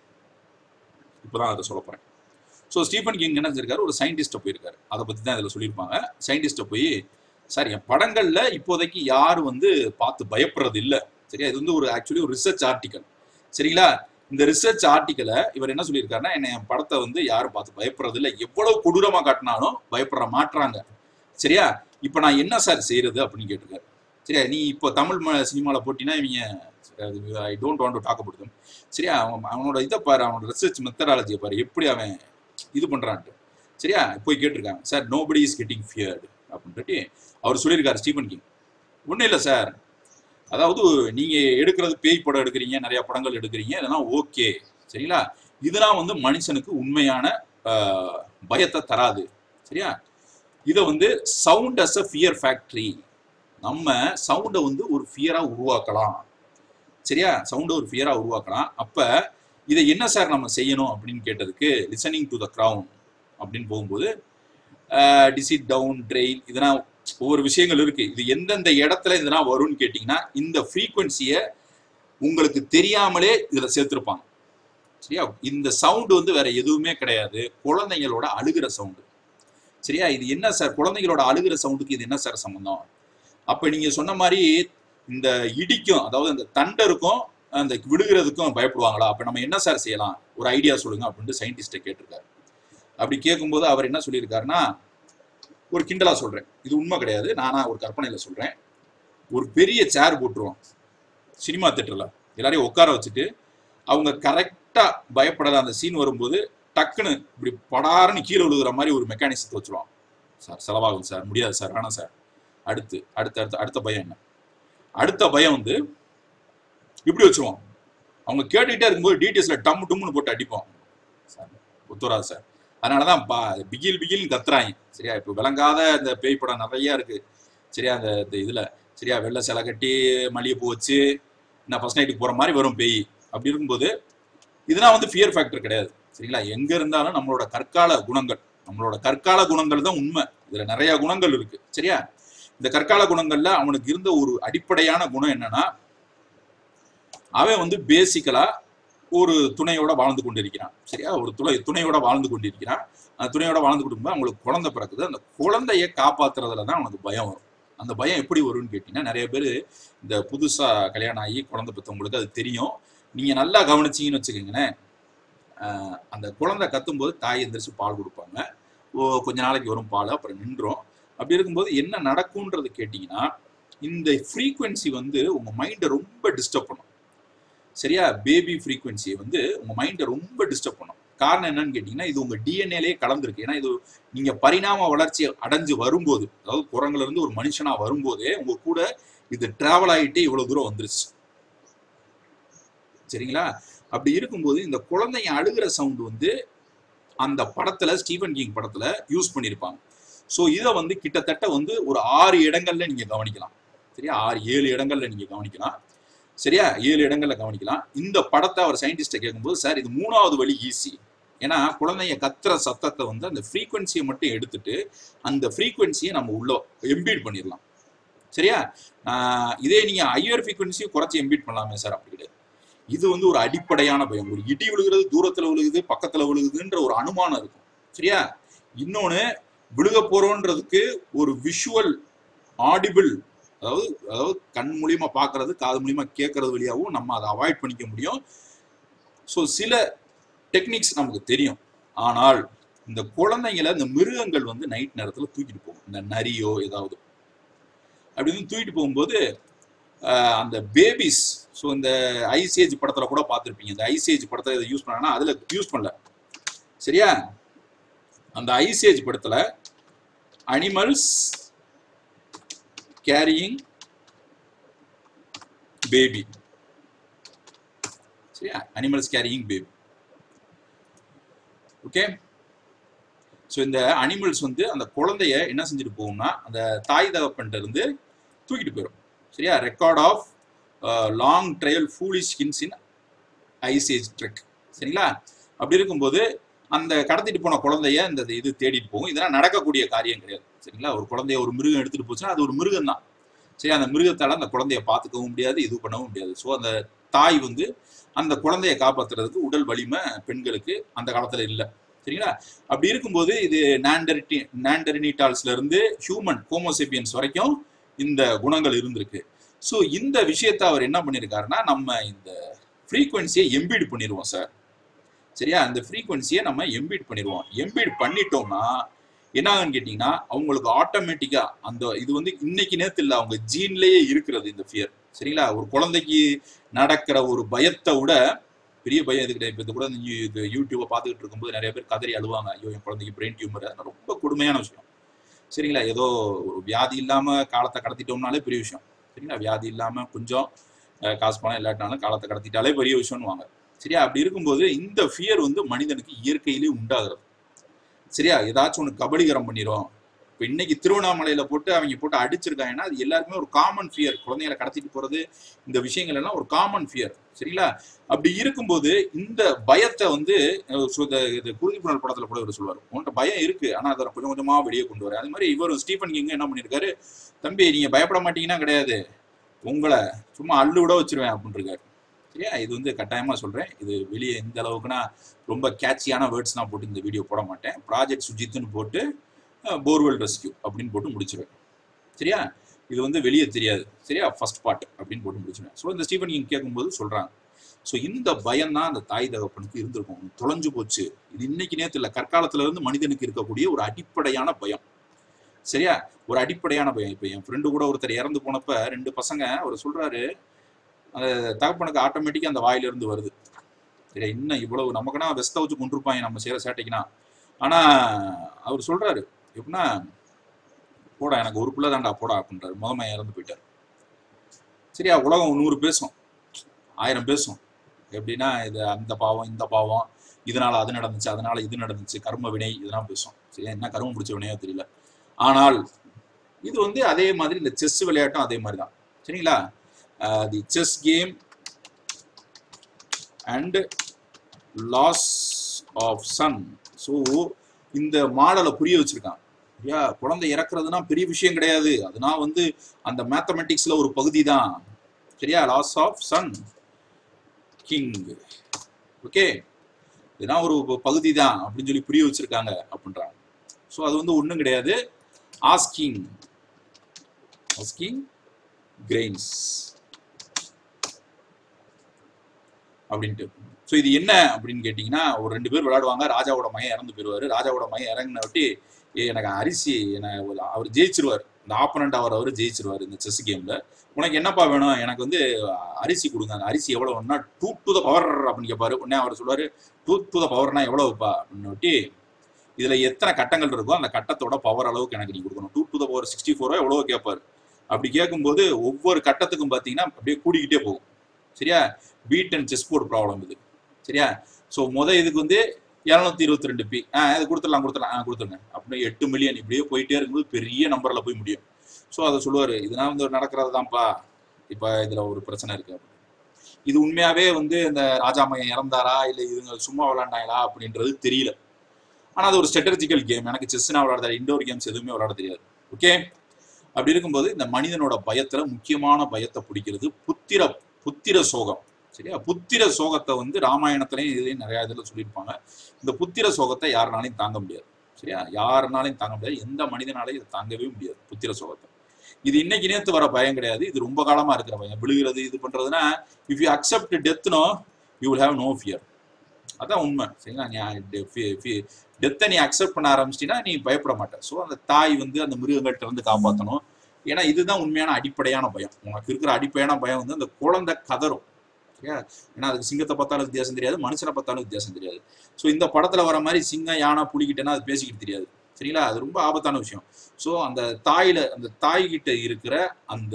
[SPEAKER 1] இப்பதான் அதை சொல்ல போறேன் ஸோ ஸ்டீஃபன் கிங் என்ன செஞ்சிருக்காரு ஒரு சயின்டிஸ்ட்டை போயிருக்காரு அதை பத்தி தான் இதில் சொல்லியிருப்பாங்க சயின்டிஸ்ட்டை போய் சார் என் படங்கள்ல இப்போதைக்கு யாரும் வந்து பார்த்து பயப்படுறது இல்லை சரியா இது வந்து ஒரு ஆக்சுவலி ஒரு ரிசர்ச் ஆர்டிக்கல் சரிங்களா இந்த ரிசர்ச் ஆர்டிக்கலை இவர் என்ன சொல்லியிருக்காருன்னா என்ன என் படத்தை வந்து யாரும் பார்த்து பயப்படுறது இல்லை எவ்வளவு கொடூரமா காட்டினாலும் பயப்படுற மாட்டுறாங்க சரியா இப்போ நான் என்ன சார் செய்யறது அப்படின்னு கேட்டிருக்காரு சரியா நீ இப்போ தமிழ் சினிமாவில் போட்டினா இவங்க I don't want to talk about them சரியா அவன் அவனோட இதை பாரு அவனோட ரிசர்ச் மெத்தடாலஜியை பாரு எப்படி அவன் இது பண்றான்ட்டு சரியா போய் கேட்டிருக்காங்க sir nobody is getting feared அப்படின்ட்டு அவர் சொல்லியிருக்காரு ஸ்டீபன் கிங் ஒன்றும் இல்லை சார் அதாவது நீங்க எடுக்கிறது பேய் படம் எடுக்கிறீங்க நிறைய படங்கள் எடுக்கிறீங்க இதெல்லாம் ஓகே சரிங்களா இதெல்லாம் வந்து மனுஷனுக்கு உண்மையான ஆஹ், பயத்தை தராது சரியா இதை வந்து sound as a fear factory நம்ம சவுண்டை வந்து ஒரு ஃபியரா உருவாக்கலாம் சரியா சவுண்டை ஒரு ஃபியரா உருவாக்கலாம் அப்ப இதை என்ன சார் நம்ம செய்யணும் அப்படின்னு கேட்டதுக்கு லிசனிங் டு த க்ரௌன் அப்படின்னு போகும்போது டிசிட் டவுன் ட்ரெயின் இதெல்லாம் ஒவ்வொரு விஷயங்கள் இருக்கு இது எந்தெந்த இடத்துல இதெல்லாம் வரும்னு கேட்டிங்கன்னா இந்த ஃப்ரீக்குவென்சியை உங்களுக்கு தெரியாமலே இதில் சேர்த்துருப்பாங்க சரியா இந்த சவுண்டு வந்து வேற எதுவுமே கிடையாது குழந்தைங்களோட அழுகிற சவுண்டு சரியா இது என்ன சார் குழந்தைங்களோட அழுகிற சவுண்டுக்கு இது என்ன சார் சம்பந்தம் அப்ப நீங்க சொன்ன மாதிரி இந்த இடிக்கும் அதாவது அந்த தண்டருக்கும் அந்த விழுகிறதுக்கும் பயப்படுவாங்களா அப்ப நம்ம என்ன சார் செய்யலாம் ஒரு ஐடியா சொல்லுங்க அப்படின்ட்டு சயின்டிஸ்ட்டை கேட்டிருக்காரு அப்படி கேட்கும்போது அவர் என்ன சொல்லியிருக்காருன்னா ஒரு கிண்டலா சொல்றேன் இது உண்மை கிடையாது நானா ஒரு கற்பனையில சொல்றேன் ஒரு பெரிய சேர் போட்டுருவோம் சினிமா தேட்டர்ல எல்லாரையும் உட்கார வச்சுட்டு அவங்க கரெக்டா பயப்படாத அந்த சீன் வரும்போது டக்குன்னு இப்படி படாருன்னு கீழே விழுகிற மாதிரி ஒரு மெக்கானிசத்தை வச்சுருவான் சார் செலவாகும் சார் முடியாது சார் வேணாம் சார் அடுத்து அடுத்த அடுத்த அடுத்த பயம் என்ன அடுத்த பயம் வந்து இப்படி வச்சுருவோம் அவங்க கேட்டுக்கிட்டே இருக்கும்போது டீட்டெயில்ஸ்ல டம் டும்னு போட்டு அடிப்போம் சார் ஒத்துவராது சார் அதனாலதான் பா பிகில் பிகில் கத்துறாங்க சரியா இப்போ விளங்காத இந்த பேய் படம் நிறைய இருக்கு சரியா அந்த இந்த இதுல சரியா வெள்ளை சிலை கட்டி மல்லிகைப்பூ வச்சு நான் ஃபர்ஸ்ட் நைட்டுக்கு போற மாதிரி வரும் பேய் அப்படி இருக்கும்போது இதெல்லாம் வந்து ஃபியர் ஃபேக்டர் கிடையாது சரிங்களா எங்க இருந்தாலும் நம்மளோட கற்கால குணங்கள் நம்மளோட கற்கால குணங்கள் தான் உண்மை இதுல நிறைய குணங்கள் இருக்கு சரியா இந்த கற்கால குணங்கள்ல அவனுக்கு இருந்த ஒரு அடிப்படையான குணம் என்னன்னா அவன் வந்து பேசிக்கலா ஒரு துணையோட வாழ்ந்து கொண்டிருக்கிறான் சரியா ஒரு துணை துணையோட வாழ்ந்து கொண்டிருக்கிறான் அந்த துணையோட வாழ்ந்து கொண்டிருக்கும்போது அவங்களுக்கு குழந்தை பிறக்குது அந்த குழந்தைய காப்பாத்துறதுல தான் அவனுக்கு பயம் வரும் அந்த பயம் எப்படி வரும்னு கேட்டீங்கன்னா நிறைய பேர் இந்த புதுசா கல்யாணம் ஆகி குழந்தை பெற்றவங்களுக்கு அது தெரியும் நீங்க நல்லா கவனிச்சீங்கன்னு வச்சுக்கோங்களேன் ஆஹ் அந்த குழந்தை கத்தும்போது தாய் எந்திரிச்சு பால் கொடுப்பாங்க ஓ கொஞ்ச நாளைக்கு வரும் பால் அப்புறம் நின்றோம் அப்படி இருக்கும்போது என்ன நடக்கும்ன்றது கேட்டிங்கன்னா இந்த ஃப்ரீக்குவென்சி வந்து உங்க மைண்டை ரொம்ப டிஸ்டர்ப் பண்ணும் சரியா பேபி ஃப்ரீக்குவென்சியை வந்து உங்க மைண்டை ரொம்ப டிஸ்டர்ப் பண்ணும் காரணம் என்னன்னு கேட்டிங்கன்னா இது உங்க டிஎன்ஏலே கலந்துருக்கு ஏன்னா இது நீங்க பரிணாம வளர்ச்சி அடைஞ்சு வரும்போது அதாவது குரங்குல இருந்து ஒரு மனுஷனா வரும்போதே உங்க கூட இது டிராவல் ஆகிட்டே இவ்வளவு தூரம் வந்துருச்சு சரிங்களா அப்படி இருக்கும்போது இந்த குழந்தைங்க அழுகிற சவுண்ட் வந்து அந்த படத்துல ஸ்டீவன் கிங் படத்துல யூஸ் பண்ணியிருப்பாங்க ஸோ இதை வந்து கிட்டத்தட்ட வந்து ஒரு ஆறு இடங்கள்ல நீங்க கவனிக்கலாம் சரியா ஆறு ஏழு இடங்கள்ல நீங்க கவனிக்கலாம் சரியா ஏழு இடங்கள்ல கவனிக்கலாம் இந்த படத்தை அவர் சயின்டிஸ்ட்டை கேட்கும்போது சார் இது மூணாவது வழி ஈஸி ஏன்னா குழந்தைங்க கத்துற சத்தத்தை வந்து அந்த ஃப்ரீக்குவென்சியை மட்டும் எடுத்துட்டு அந்த ஃப்ரீக்குவென்சியை நம்ம உள்ள எம்பீட் பண்ணிடலாம் சரியா ஆஹ் இதே நீங்க ஹையர் ஃப்ரீக்குவென்சியை குறைச்சி எம்பீட் பண்ணலாமே சார் அப்படி கிடையாது இது வந்து ஒரு அடிப்படையான பயம் ஒரு இடி விழுகிறது தூரத்துல விழுகுது பக்கத்துல விழுகுதுன்ற ஒரு அனுமானம் இருக்கும் சரியா இன்னொன்னு விழுக போறோன்றதுக்கு ஒரு விஷுவல் ஆடிபிள் அதாவது அதாவது கண் மூலியமா பார்க்கிறது காது மூலியமா கேட்கறது வழியாகவும் நம்ம அதை அவாய்ட் பண்ணிக்க முடியும் ஸோ சில டெக்னிக்ஸ் நமக்கு தெரியும் ஆனால் இந்த குழந்தைங்களை இந்த மிருகங்கள் வந்து நைட் நேரத்துல தூக்கிட்டு போகும் இந்த நரியோ ஏதாவது அப்படி வந்து தூக்கிட்டு போகும்போது ஆஹ், அந்த பேபிஸ் ஸோ இந்த ஐசிஏஜ் படத்துல கூட பார்த்துருப்பீங்க இந்த ஐசிஏஜ் படத்தை இதை யூஸ் பண்ணாங்கன்னா அதுல யூஸ் பண்ணல சரியா அந்த ஐசிஏஜ் படத்துல அனிமல்ஸ் கேரியிங் பேபி சரியா animals carrying baby okay so இந்த அனிமல்ஸ் வந்து அந்த குழந்தைய என்ன செஞ்சுட்டு போகும்னா அந்த தாய் தகப்பன்ட்ட இருந்து தூக்கிட்டு போயிடும் சரியா record of long trial foolish skins in Ice Age trek சரிங்களா அப்படி இருக்கும்போது அந்த கடத்திட்டு போன குழந்தைய இந்த இது தேடிட்டு போகும் இதெல்லாம் நடக்கக்கூடிய காரியம் கிடையாது சரிங்களா ஒரு குழந்தைய ஒரு மிருகம் எடுத்துட்டு போச்சுன்னா அது ஒரு மிருகம் தான் சரி அந்த மிருகத்தால அந்த குழந்தைய பார்த்துக்கவும் முடியாது இது பண்ணவும் முடியாது ஸோ அந்த தாய் வந்து அந்த குழந்தைய காப்பாத்துறதுக்கு உடல் வலிமை பெண்களுக்கு அந்த காலத்துல இல்லை சரிங்களா அப்படி இருக்கும்போது இது நாண்டரிட்டி நாண்டரினிட்டால்ஸ்ல இருந்து ஹியூமன் ஹோமோசேபியன்ஸ் வரைக்கும் இந்த குணங்கள் இருந்திருக்கு ஸோ இந்த விஷயத்த அவர் என்ன பண்ணியிருக்காருன்னா நம்ம இந்த ஃப்ரீக்வன்சியை எம்பீட் பண்ணிடுவோம் சார் சரியா அந்த ஃப்ரீக்வன்சியை நம்ம எம்பீட் பண்ணிடுவோம் எம்பீட் பண்ணிட்டோம்னா என்ன ஆகுன்னு கேட்டிங்கன்னா அவங்களுக்கு ஆட்டோமேட்டிக்கா அந்த இது வந்து இன்னைக்கு நேரத்தில் இல்லை அவங்க ஜீன்லேயே இருக்கிறது இந்த ஃபியர் சரிங்களா ஒரு குழந்தைக்கு நடக்கிற ஒரு பயத்தை விட பெரிய பயம் எது கிடையாது இப்போ இது கூட இந்த யூ- இது யூடியூப்பை பார்த்துக்கிட்டு இருக்கும்போது நிறைய பேர் கதறி அழுவாங்க ஐயோ என் குழந்தைக்கு பிரெயின் டியூமர் ரொம்ப கொடுமையான விஷயம் சரிங்களா ஏதோ ஒரு வியாதி இல்லாம காலத்தை கடத்திட்டோம்னாலே பெரிய விஷயம் சரிங்களா வியாதி இல்லாம கொஞ்சம் அஹ், காசு பணம் இல்லாட்டினாலும் காலத்தை கடத்திட்டாலே பெரிய விஷயம்னுவாங்க சரியா அப்படி இருக்கும்போது இந்த ஃபியர் வந்து மனிதனுக்கு இயற்கையிலே உண்டாகிறது சரியா ஏதாச்சும் ஒன்று கபலீகரம் பண்ணிடும் இப்போ இன்னைக்கு திருவண்ணாமலையில போட்டு அவங்க போட்டு அடிச்சிருக்காங்கன்னா அது எல்லாருக்குமே ஒரு காமன் ஃபியர் குழந்தைகளை கடத்திட்டு போறது இந்த விஷயங்கள் எல்லாம் ஒரு காமன் ஃபியர் சரிங்களா அப்படி இருக்கும்போது இந்த பயத்தை வந்து அஹ், so இந்த இது குருதிப்புணல் படத்துல கூட இவர் சொல்லுவார் உன்கிட்ட பயம் இருக்கு ஆனா அதை கொஞ்சம் கொஞ்சமா வெளியே கொண்டு வர அது மாதிரி இவர் ஸ்டீஃபன் கிங் என்ன பண்ணியிருக்காரு தம்பி நீங்க பயப்பட மாட்டீங்கன்னா கிடையாது உங்களை சும்மா அள்ளு விட வச்சிருவேன் அப்படின்னு இருக்காரு சரியா இது வந்து கட்டாயமா சொல்றேன் இது வெளியே எந்த அளவுக்குன்னா ரொம்ப கேட்சியான வேர்ட்ஸ் நான் போட்டு இந்த வீடியோ போட மாட்டேன் ப்ராஜெக்ட் சுஜித்னு போட்டு போர்வெல் ரெஸ்கியூ அப்படின்னு போட்டு முடிச்சிருவேன் சரியா இது வந்து வெளியே தெரியாது சரியா ஃபர்ஸ்ட் பார்ட் அப்படின்னு போட்டு முடிச்சிருவேன் ஸோ இந்த ஸ்டீஃபன் கிங் கேட்கும்போது சொல்றாங்க ஸோ இந்த பயம் தான் அந்த தாய் தகப்பனுக்கு இருந்திருக்கும் தொலைஞ்சு போச்சு இது இன்னைக்கு நேரத்தில் இல்லை கற்காலத்துல இருந்து மனிதனுக்கு இருக்கக்கூடிய ஒரு அடிப்படையான பயம் சரியா ஒரு அடிப்படையான பயம் இப்போ என் ஃப்ரெண்டு கூட ஒருத்தர் இறந்து போனப்ப ரெண்டு பசங்க அவர் சொல்றாரு அந்த தகப்பனுக்கு ஆட்டோமேட்டிக்கா அந்த வாயில இருந்து வருது சரியா இன்னும் இவ்வளவு நமக்குன்னா வெஸ்த வச்சு கொண்டிருப்பாங்க நம்ம செய்யற சேட்டைக்குனா ஆனா அவர் சொல்றாரு எப்படின்னா போடா எனக்கு ஒரு பிள்ளை தான்டா போடா அப்படின்றாரு முதம இறந்து போயிட்டார் சரியா உலகம் நூறு பேசும் ஆயிரம் பேசும் எப்படின்னா இது அந்த பாவம் இந்த பாவம் இதனால அது நடந்துச்சு அதனால இது நடந்துச்சு கர்ம வினை இதெல்லாம் பேசும் சரியா என்ன கர்மம் பிடிச்ச வினையோ தெரியல ஆனால் இது வந்து அதே மாதிரி இந்த செஸ் விளையாட்டும் அதே மாதிரி தான் சரிங்களா the chess game and loss of son so இந்த மாடலை புரிய வச்சிருக்கான் சரியா குழந்தை இறக்குறதுனா பெரிய விஷயம் கிடையாது அதுனா வந்து அந்த மேத்தமெட்டிக்ஸ்ல ஒரு பகுதி தான் சரியா loss of son king okay இதெல்லாம் ஒரு பகுதி தான் அப்படின்னு சொல்லி புரிய வச்சிருக்காங்க அப்படின்றாங்க ஸோ அது வந்து ஒன்றும் கிடையாது ஆஸ்கிங் ஆஸ்கிங் கிரெயின்ஸ் அப்படின்ட்டு ஸோ இது என்ன அப்படின்னு கேட்டிங்கன்னா ஒரு ரெண்டு பேர் விளையாடுவாங்க ராஜாவோட மையம் இறந்து போயிடுவாரு ராஜாவோட மையம் இறங்கின விட்டு "ஏய், எனக்கு அரிசி என்ன ஒரு- அவர் ஜெயிச்சிருவார் இந்த ஆப்பனண்ட் அவர் அவர் ஜெயிச்சிருவார் இந்த செஸ் கேம்ல உனக்கு என்னப்பா வேணும் எனக்கு வந்து அரிசி கொடுங்க அந்த அரிசி எவ்வளோ வேணும்னா டூ டு த பவர் அப்படின்னு கேட்பாரு உடனே அவர் சொல்லுவாரு டூ டு த பவர்னா எவ்வளவுப்பா அப்படின்னு விட்டு இதுல எத்தனை கட்டங்கள் இருக்கோ அந்த கட்டத்தோட பவர் அளவுக்கு எனக்கு நீ கொடுக்கணும் two to the power sixty four எவ்வளவோ கேட்பாரு அப்படி கேட்கும்போது ஒவ்வொரு கட்டத்துக்கும் பார்த்தீங்கன்னா அப்படியே கூடிக்கிட்டே போகும் சரியா wheat and chessboard problem இது சரியா ஸோ முத இதுக்கு வந்து இரநூத்தி இருபத்தி ரெண்டு பி ஆ இது கொடுத்துடலாம் கொடுத்துடலாம் ஆ கொடுத்துருங்க அப்படியே எட்டு மில்லியன் இப்படியே போயிட்டே இருக்கும்போது பெரிய நம்பர்ல போய் முடியும் ஸோ அதை சொல்லுவாரு இதெல்லாம் வந்து நடக்கிறது தான்ப்பா இப்போ இதுல ஒரு பிரச்சனை இருக்கு இது உண்மையாவே வந்து இந்த ராஜா மையம் இறந்தாரா இல்லை இதுங்க சும்மா விளையாண்டாங்களா அப்படின்றது தெரியல ஆனா அது ஒரு ஸ்ட்ராட்டஜிக்கல் கேம் எனக்கு செஸ்னா விளையாட தெரியாது இண்டோர் கேம்ஸ் எதுவுமே விளையாட தெரியாது ஓகே அப்படி இருக்கும்போது இந்த மனிதனோட பயத்துல முக்கியமான பயத்தை பிடிக்கிறது புத்திர புத்திர சோகம் சரியா புத்திர சோகத்தை வந்து ராமாயணத்திலையும் இதுலயும் நிறைய இதுல சொல்லியிருப்பாங்க இந்த புத்திர சோகத்தை யாருனாலையும் தாங்க முடியாது சரியா யாருனாலையும் தாங்க முடியாது எந்த மனிதனாலையும் இதை தாங்கவே முடியாது புத்திர சோகத்தை இது இன்னைக்கு நேத்து வர பயம் கிடையாது இது ரொம்ப காலமா இருக்கிற பயம் விழுகிறது இது பண்றதுன்னா இஃப் யூ அக்செப்ட் டெத்னோ you will have no fear அதான் உண்மை சரிங்களா நீ டெத்தை நீ அக்செப்ட் பண்ண ஆரம்பிச்சிட்டீங்கன்னா நீ பயப்பட மாட்ட ஸோ அந்த தாய் வந்து அந்த மிருகங்கள்ட்ட இருந்து காப்பாற்றணும் ஏன்னா இதுதான் உண்மையான அடிப்படையான பயம் உனக்கு இருக்கிற அடிப்படையான பயம் வந்து அந்த குழந்தை கதறும் சரியா ஏன்னா அதுக்கு சிங்கத்தை பார்த்தாலும் வித்தியாசம் தெரியாது மனுஷனை பார்த்தாலும் வித்தியாசம் தெரியாது ஸோ இந்த படத்துல வர மாதிரி சிங்கம் யானை புலிகிட்டேன்னா அது பேசிக்கிட்டு தெரியாது சரிங்களா அது ரொம்ப ஆபத்தான விஷயம் ஸோ அந்த தாயில அந்த தாய்கிட்ட இருக்கிற அந்த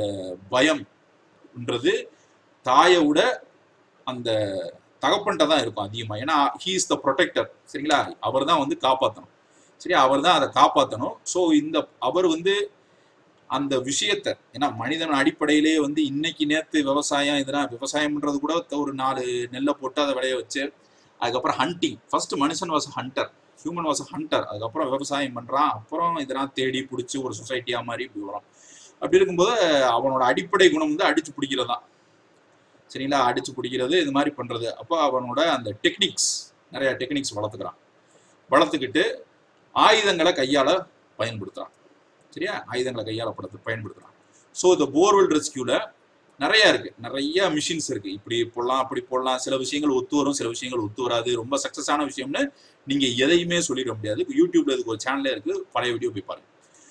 [SPEAKER 1] பயம்ன்றது தாயை விட அந்த தகப்பன்ட்ட தான் இருக்கும் அதிகமா ஏன்னா ஹீ இஸ் த ப்ரொடெக்டர் சரிங்களா அவர் தான் வந்து காப்பாற்றணும் சரி அவர் தான் அதை காப்பாற்றணும் ஸோ இந்த அவர் வந்து அந்த விஷயத்த ஏன்னா மனிதன் அடிப்படையிலே வந்து இன்னைக்கு நேத்து விவசாயம் இதெல்லாம் விவசாயம்ன்றது கூட ஒரு நாலு நெல்லை போட்டு அதை விளைய வச்சு அதுக்கப்புறம் ஹண்டிங் ஃபர்ஸ்ட் மனுஷன் was hunter human was hunter அதுக்கப்புறம் விவசாயம் பண்றான் அப்புறம் இதெல்லாம் தேடி பிடிச்சி ஒரு சொசைட்டியா மாதிரி இப்படி வரும் அப்படி இருக்கும்போது அவனோட அடிப்படை குணம் வந்து அடிச்சு பிடிக்கிறது தான் சரிங்களா அடிச்சு பிடிக்கிறது இது மாதிரி பண்றது அப்போ அவனோட அந்த டெக்னிக்ஸ் நிறைய டெக்னிக்ஸ் வளர்த்துக்கிறான் வளர்த்துக்கிட்டு ஆயுதங்களை கையால பயன்படுத்துறான் சரியா ஆயுதங்களை கையால படுத்து பயன்படுத்துறான் ஸோ இந்த போர்வெல் ரெஸ்கியூல நிறைய இருக்கு நிறைய மிஷின்ஸ் இருக்கு இப்படி போடலாம் அப்படி போடலாம் சில விஷயங்கள் ஒத்து வரும் சில விஷயங்கள் ஒத்து வராது ரொம்ப சக்சஸான விஷயம்னு நீங்க எதையுமே சொல்லிட முடியாது இப்ப யூடியூப்ல இதுக்கு ஒரு சேனலே இருக்கு பழைய வீடியோ போய் பாருங்க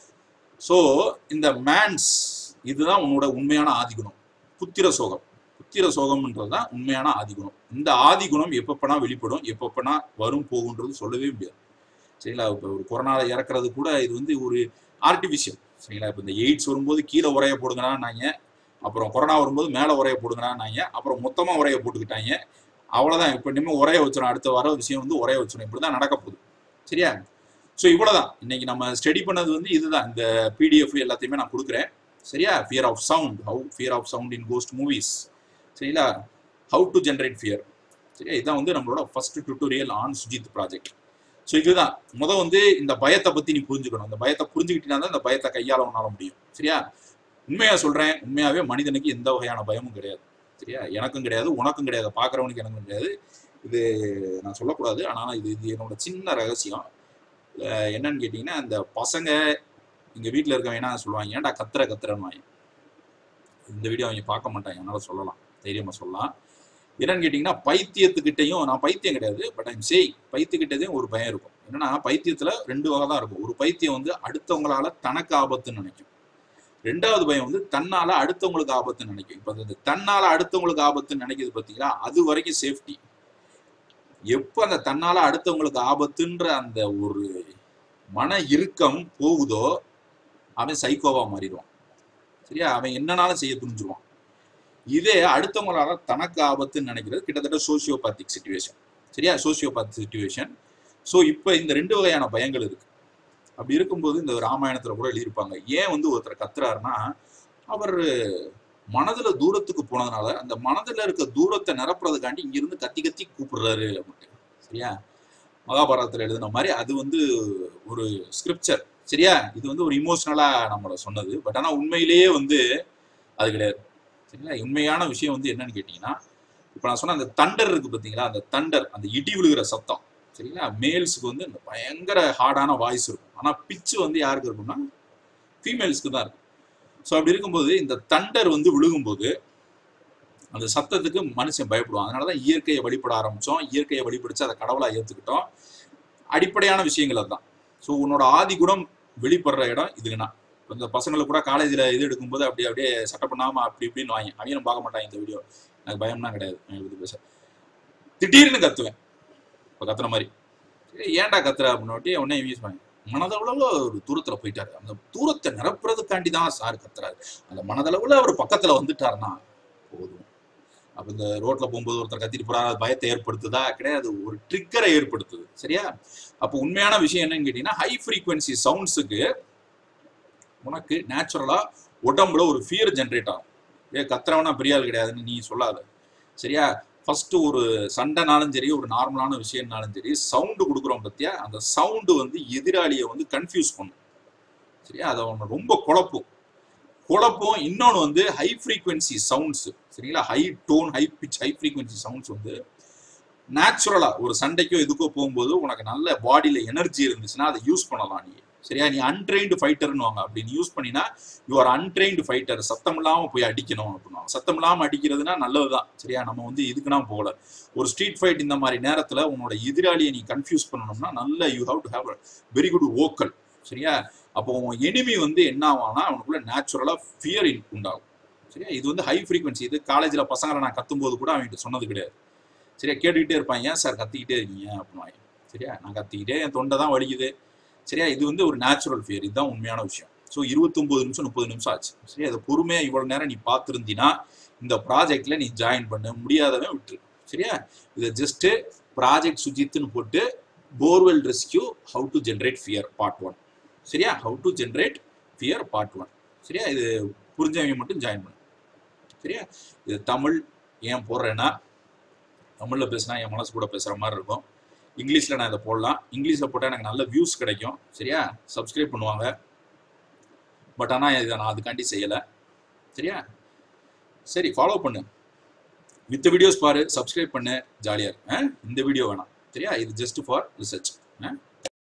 [SPEAKER 1] ஸோ இந்த மேன்ஸ் இதுதான் உன்னோட உண்மையான ஆதிகுணம் புத்திர சோகம் புத்திர சோகம்ன்றது தான் உண்மையான ஆதிகுணம் இந்த ஆதிகுணம் எப்பப்பனா வெளிப்படும் எப்பப்பனா வரும் போகுன்றது சொல்லவே முடியாது சரிங்களா இப்போ ஒரு கொரோனால இறக்குறது கூட இது வந்து ஒரு ஆர்டிஃபிஷியல் சரிங்களா இப்போ இந்த எய்ட்ஸ் வரும்போது கீழே உரைய போடுங்கன்னாங்க அப்புறம் கொரோனா வரும்போது மேலே உரைய போடுங்கன்னாங்க அப்புறம் மொத்தமாக உரைய போட்டுக்கிட்டாங்க அவ்வளோதான் இப்போ இனிமேல் உரைய வச்சிடும் அடுத்த வர விஷயம் வந்து உரைய வச்சிடும் இப்படி தான் நடக்க போகுது சரியா ஸோ இவ்வளோதான் இன்னைக்கு நம்ம ஸ்டடி பண்ணது வந்து இதுதான் இந்த பிடிஎஃப் எல்லாத்தையுமே நான் கொடுக்குறேன் சரியா fear of sound how fear of sound in ghost movies சரிங்களா ஹவு டு ஜென்ரேட் ஃபியர் சரியா இதுதான் வந்து நம்மளோட first tutorial on Sujith project so இதுதான் முத வந்து இந்த பயத்தை பத்தி நீ புரிஞ்சுக்கணும் இந்த பயத்தை புரிஞ்சுக்கிட்டீங்கன்னா தான் இந்த பயத்தை கையாள உன்னால முடியும் சரியா உண்மையா சொல்றேன் உண்மையாவே மனிதனுக்கு எந்த வகையான பயமும் கிடையாது சரியா எனக்கும் கிடையாது உனக்கும் கிடையாது பார்க்கறவனுக்கு எனக்கும் கிடையாது இது நான் சொல்லக்கூடாது ஆனால் இது இது என்னோட சின்ன ரகசியம் அஹ் என்னன்னு கேட்டிங்கன்னா இந்த பசங்க எங்க வீட்டில் இருக்கவங்க என்ன சொல்லுவாங்க ஏன்டா கத்துற கத்துறன்னு வாங்க இந்த வீடியோ அவங்க பார்க்க மாட்டாங்க என்னால் சொல்லலாம் தைரியமாக சொல்லலாம் என்னன்னு கேட்டிங்கன்னா பைத்தியத்துக்கிட்டையும் நான் பைத்தியம் கிடையாது பட் ஐம் சேய் பைத்தியக்கிட்டதையும் ஒரு பயம் இருக்கும் என்னன்னா பைத்தியத்துல ரெண்டு வகை தான் இருக்கும் ஒரு பைத்தியம் வந்து அடுத்தவங்களால தனக்கு ஆபத்துன்னு நினைக்கும் ரெண்டாவது பயம் வந்து தன்னால அடுத்தவங்களுக்கு ஆபத்துன்னு நினைக்கும் இப்போ இந்த தன்னால அடுத்தவங்களுக்கு ஆபத்துன்னு நினைக்கிறது பார்த்தீங்களா அது வரைக்கும் சேஃப்டி எப்போ அந்த தன்னால அடுத்தவங்களுக்கு ஆபத்துன்ற அந்த ஒரு மன இறுக்கம் போகுதோ அவன் சைக்கோவா மாறிடுவான் சரியா அவன் என்னனாலும் செய்ய துணிஞ்சிருவான் இதே அடுத்தவங்களால தனக்கு ஆபத்துன்னு நினைக்கிறது கிட்டத்தட்ட சோசியோபாத்திக் சுச்சுவேஷன் சரியா சோசியோபாத் சுச்சுவேஷன் ஸோ இப்போ இந்த ரெண்டு வகையான பயங்கள் இருக்கு அப்படி இருக்கும்போது இந்த ராமாயணத்துல கூட எழுதியிருப்பாங்க ஏன் வந்து ஒருத்தர் கத்துறாருன்னா அவர் மனதுல தூரத்துக்கு போனதுனால அந்த மனதுல இருக்க தூரத்தை நிரப்புறதுக்காண்டி இங்கிருந்து கத்தி கத்தி கூப்பிடுறாரு அப்படின்ட்டு சரியா மகாபாரதத்துல எழுதின மாதிரி அது வந்து ஒரு ஸ்கிரிப்சர் சரியா இது வந்து ஒரு இமோஷனலா நம்மள சொன்னது பட் ஆனா உண்மையிலேயே வந்து அது கிடையாது சரிங்களா உண்மையான விஷயம் வந்து என்னன்னு கேட்டீங்கன்னா இப்போ நான் சொன்ன அந்த தண்டர் இருக்கு பார்த்தீங்களா அந்த தண்டர் அந்த இடி விழுகிற சத்தம் சரிங்களா மேல்ஸுக்கு வந்து இந்த பயங்கர ஹார்டான வாய்ஸ் இருக்கும் ஆனால் பிச்சு வந்து யாருக்கு இருக்கும்னா ஃபீமேல்ஸ்க்கு தான் இருக்கும் ஸோ அப்படி இருக்கும்போது இந்த தண்டர் வந்து விழுகும்போது அந்த சத்தத்துக்கு மனுஷன் பயப்படுவான் அதனால தான் இயற்கையை வழிபட ஆரம்பித்தோம் இயற்கையை வழிபடிச்சு அதை கடவுளாக ஏற்றுக்கிட்டோம் அடிப்படையான விஷயங்கள் அதுதான் ஸோ உன்னோட ஆதி குணம் வெளிப்படுற இடம் இதுக்குன்னா இப்போ இந்த பசங்களை கூட காலேஜில் இது எடுக்கும்போது அப்படியே அப்படியே சட்டை பண்ணாமல் அப்படி இப்படின்னு வாங்கி அவனும் பார்க்க மாட்டாங்க இந்த வீடியோ எனக்கு பயம்னா கிடையாது நான் இது பேச திடீர்னு கத்துவேன் இப்போ கத்துன மாதிரி சரி, ஏன்டா கத்துற அப்படின்னு உடனே யூஸ் பண்ணி மனதளவுல ஒரு தூரத்துல போயிட்டாரு அந்த தூரத்தை நிரப்புறதுக்காண்டி தான் சார் கத்துறாரு அந்த மனதளவுல அவர் பக்கத்துல வந்துட்டாருன்னா போதும் அப்ப இந்த ரோட்ல போகும்போது ஒருத்தர் கத்திட்டு போறா அது பயத்தை ஏற்படுத்துதா கிடையாது ஒரு ட்ரிக்கரை ஏற்படுத்துது சரியா அப்போ உண்மையான விஷயம் என்னன்னு கேட்டீங்கன்னா ஹை ஃப்ரீக்வன்சி சவுண்ட்ஸுக்கு உனக்கு நேச்சுரலா உடம்புல ஒரு ஃபியர் ஜென்ரேட் ஆகும் ஏ கத்துறவனா பெரிய ஆள் கிடையாதுன்னு நீ சொல்லாத சரியா ஃபர்ஸ்ட் ஒரு சண்டைனாலும் சரி ஒரு நார்மலான விஷயம்னாலும் சரி சவுண்டு கொடுக்குறோம் பத்தியா அந்த சவுண்டு வந்து எதிராளியை வந்து கன்ஃபியூஸ் பண்ணும் சரியா அதை அவனை ரொம்ப குழப்பும் குழப்பம் இன்னொன்று வந்து ஹை ஃப்ரீக்வன்சி சவுண்ட்ஸ் சரிங்களா high tone high pitch high frequency sounds வந்து நேச்சுரலா ஒரு சண்டைக்கோ எதுக்கோ போகும்போது உனக்கு நல்ல பாடியில எனர்ஜி இருந்துச்சுன்னா அதை யூஸ் பண்ணலாம் நீ சரியா நீ அன்ட்ரெயின்டு ஃபைட்டர்னு வாங்க அப்படின்னு யூஸ் பண்ணினா யூ ஆர் அன்ட்ரெயின்டு ஃபைட்டர் சத்தம் இல்லாம போய் அடிக்கணும் அப்படின்னா சத்தம் இல்லாம அடிக்கிறதுனா நல்லதுதான் சரியா நம்ம வந்து இதுக்குனா போகல ஒரு ஸ்ட்ரீட் ஃபைட் இந்த மாதிரி நேரத்துல உன்னோட எதிராளியை நீ கன்ஃபியூஸ் பண்ணணும்னா நல்ல you have to have very good vocal சரியா அப்போ உன் எனிமி வந்து என்ன ஆவானா அவனுக்குள்ள நேச்சுரலா ஃபியர் உண்டாகும் சரியா இது வந்து ஹை ஃப்ரீக்வன்சி இது காலேஜில் பசங்களை நான் கத்தும்போது கூட அவன்கிட்ட சொன்னது கிடையாது சரியா கேட்டுக்கிட்டே இருப்பான் ஏன் சார் கத்திக்கிட்டே இருக்கீங்க அப்படின்னு சரியா நான் கத்திக்கிட்டே என் தொண்டை தான் வலிக்குது சரியா இது வந்து ஒரு நேச்சுரல் ஃபியர் இதுதான் உண்மையான விஷயம் ஸோ இருபத்தொம்போது நிமிஷம் முப்பது நிமிஷம் ஆச்சு சரியா அதை பொறுமையாக இவ்வளோ நேரம் நீ பார்த்துருந்தீன்னா இந்த ப்ராஜெக்ட்ல நீ ஜாயின் பண்ண முடியாதவன் விட்டுரு சரியா இதை ஜஸ்ட்டு ப்ராஜெக்ட் சுஜித்னு போட்டு borewell rescue how to generate fear part one சரியா how to generate fear part one சரியா இது புரிஞ்சவங்க மட்டும் ஜாயின் பண்ணு சரியா இது தமிழ் ஏன் போடுறேன்னா தமிழில் பேசினா என் மனசு கூட பேசுகிற மாதிரி இருக்கும் இங்கிலீஷில் நான் இதை போடலாம் இங்கிலீஷில் போட்டால் எனக்கு நல்ல வியூஸ் கிடைக்கும் சரியா சப்ஸ்கிரைப் பண்ணுவாங்க பட் ஆனால் இதை நான் அதுக்காண்டி செய்யலை சரியா சரி ஃபாலோ பண்ணு மித்த வீடியோஸ் பாரு சப்ஸ்கிரைப் பண்ணு ஜாலியாக இருக்கு ஆ? இந்த வீடியோ வேணாம் சரியா இது ஜஸ்ட் ஃபார் ரிசர்ச்